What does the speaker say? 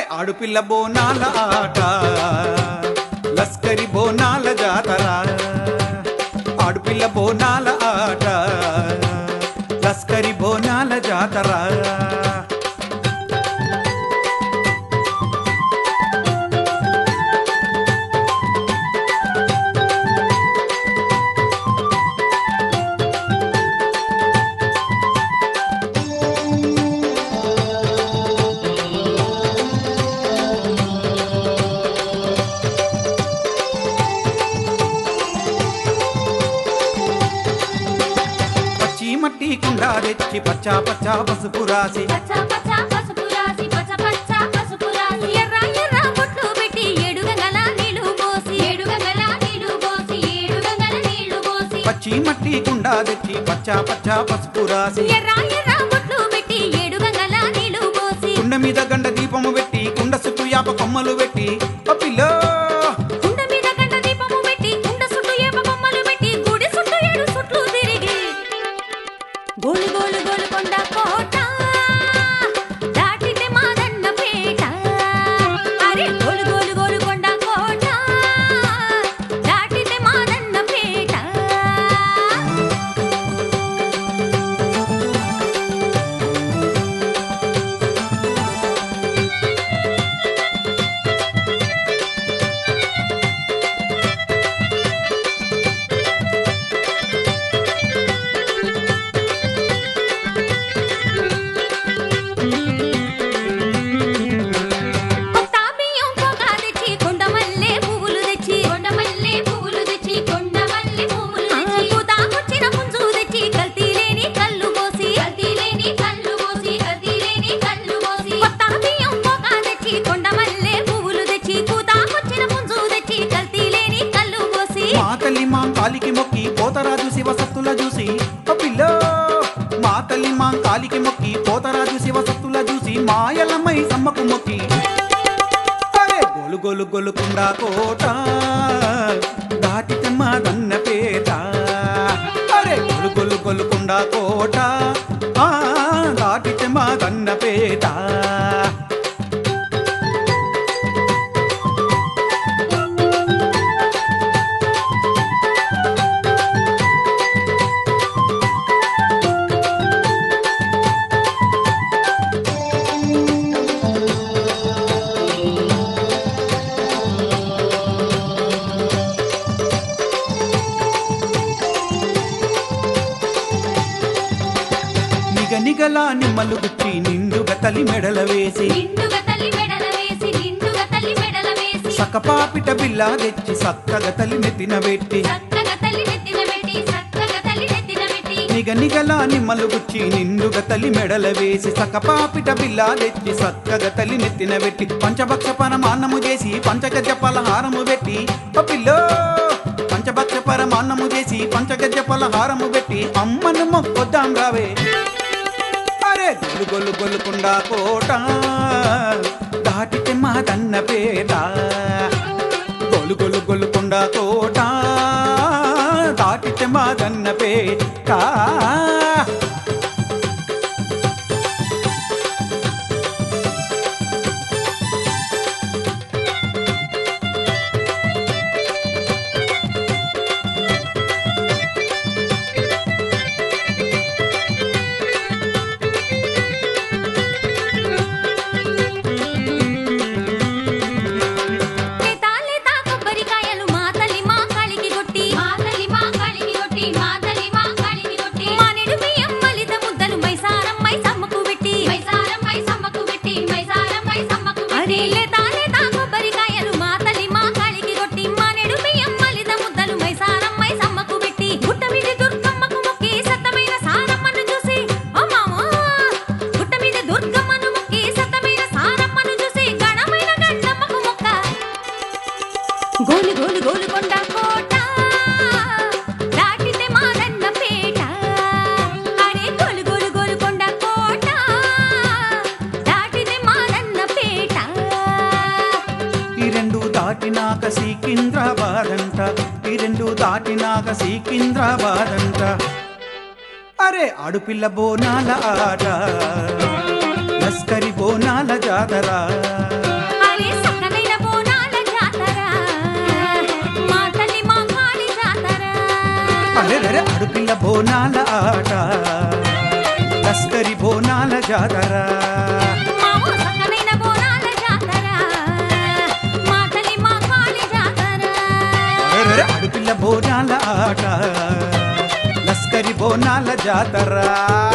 ఆడుపిల్ల బోనాల ఆట లస్కరి బోనాల జాతర ఆడుపిల్ల బోనాల ఆట లస్కరి బోనాల జాతర పచ్చి మట్టి కుండ తెచ్చి పచ్చా పచ్చా పసుపు రాసి పచ్చ పచ్చ పసుపు రాసి పచ్చ పచ్చ పసుపు రాసి ఎర్ర ఎర్ర బొట్లు పెట్టి ఏడు గంగల నీళ్లు పోసి ఏడు గంగల నీళ్లు పోసి ఏడు గంగల నీళ్లు పోసి పచ్చి మట్టి కుండ తెచ్చి పచ్చా పచ్చా పసుపు రాసి ఎర్ర ఎర్ర బొట్లు పెట్టి ఏడు గంగల నీళ్లు పోసి కుండ మీద గండ దీపము పెట్టి కుండ చుట్టూ యాప కొమ్మలు పెట్టి పప్పిలో కుండ మీద గంట దీపము పెట్టి కుండ చుట్టూ ఏప బొమ్మలు పెట్టి గుడి చుట్టూ ఏడు చుట్లు తిరిగి గోలు గోలు గోలు కొండ కోట దాటితే మాదన్న పేట అరే గోలు గోలు గోలు కొండ కోట దాటితే మాదన్న పేట కొత్త బియ్యం పోగా తెచ్చి కొండ మల్లె పువ్వులు తెచ్చి కొండ మల్లె పువ్వులు తెచ్చి కొండ మల్లె పువ్వులు తెచ్చి పూతాకొచ్చిన పుంజు తెచ్చి కల్తీ లేని కళ్ళు పోసి కల్తీ లేని కళ్ళు పోసి కల్తీ లేని కళ్ళు పోసి కొత్త బియ్యం పోగా తెచ్చి కొండ మల్లె పువ్వులు తెచ్చి పూతాకొచ్చిన పుంజు తెచ్చి కల్తీ లేని కళ్ళు పోసి మా తల్లి మా కాలికి మొక్కి పోతరాజు శివసత్తుల చూసి పప్పిలో మా తల్లి మా కాలికి మొక్కి పోతరాజు శివసత్తుల చూసి మాయలమ్మై సమ్మకు మొక్కి అరే గోలు గోలు గోలుకుండా కోట దాటితే మా దన్న పేట అరే గోలు గోలు గోలుకుండా కోట ఆ, దాటితే మా దన్న పేట నిగ నిగలా నిమ్మలు గుచ్చి నిండుగా తలి మెడల వేసి నిండుగా తల్లి మెడల వేసి నిండుగా తల్లి మెడల వేసి సకపాపిట బిల్లా తెచ్చి సక్కగా తలి నెత్తిన పెట్టి చక్కగా తల్లి నెత్తిన పెట్టి చక్కగా తల్లి నెత్తిన పెట్టి నిగ నిగలా నిమ్మలు గుచ్చి నిండుగా తలి మెడల వేసి సకపాపిట బిల్లా తెచ్చి సక్కగా తలి నెత్తిన పెట్టి పంచభక్ష పరమాన్నము చేసి పంచగజ పలహారము పెట్టి పప్పిల్లో పంచభక్ష పరమాన్నము చేసి పంచగజ పలహారము పెట్టి అమ్మను మొక్కొద్దాం రావే అరే గొల్లు గొల్లు గొల్లుకుండా కోట దాటితే మా దన్న పేట గొలు గొలు గొల్లుకుండా కోట దాటితే మా దన్న పేట లేత లేత కొబ్బరికాయలు మా తల్లి మా కాలికి కొట్టి మా తల్లి మా కాలికి కొట్టి మా తల్లి మా కాలికి కొట్టి మానేడు బియ్యం మలిత ముద్దలు మైసారం మైసమ్మకు పెట్టి మైసారం మైసమ్మకు పెట్టి మైసారం మైసమ్మకు పెట్టి లేత లేత కొబ్బరికాయలు మా తల్లి మా కాలికి కొట్టి మానేడు బియ్యం మలిత ముద్దలు మైసారం మైసమ్మకు పెట్టి గుట్ట మీద దుర్గమ్మకు మొక్కి సత్తమైన సారమ్మను చూసి అమ్మమ్మా గుట్ట మీద దుర్గమ్మను మొక్కి సత్తమైన సారమ్మను చూసి గణమైన గండమ్మకు మొక్క గోలు గోలు గోలు కొండ కోట దాటితే మాదన్న పేట అరే గోలు గోలు గోలు కొండ కోట దాటితే మాదన్న పేట ఈ రెండు దాటినాక సికింద్రాబాద్ అంట ఈ రెండు దాటినాక సికింద్రాబాద్ అంట అరే ఆడుపిల్ల బోనాల ఆట లస్కరి బోనాల జాతర అరెరెరె అడుపిల్ల బోనాల ఆట లస్కరి బోనాల జాతర మావో సక్కనైన బోనాల జాతర మా తల్లి మా కాళి జాతర అరెరెరె అడుపిల్ల బోనాల ఆట లస్కరి బోనాల జాతర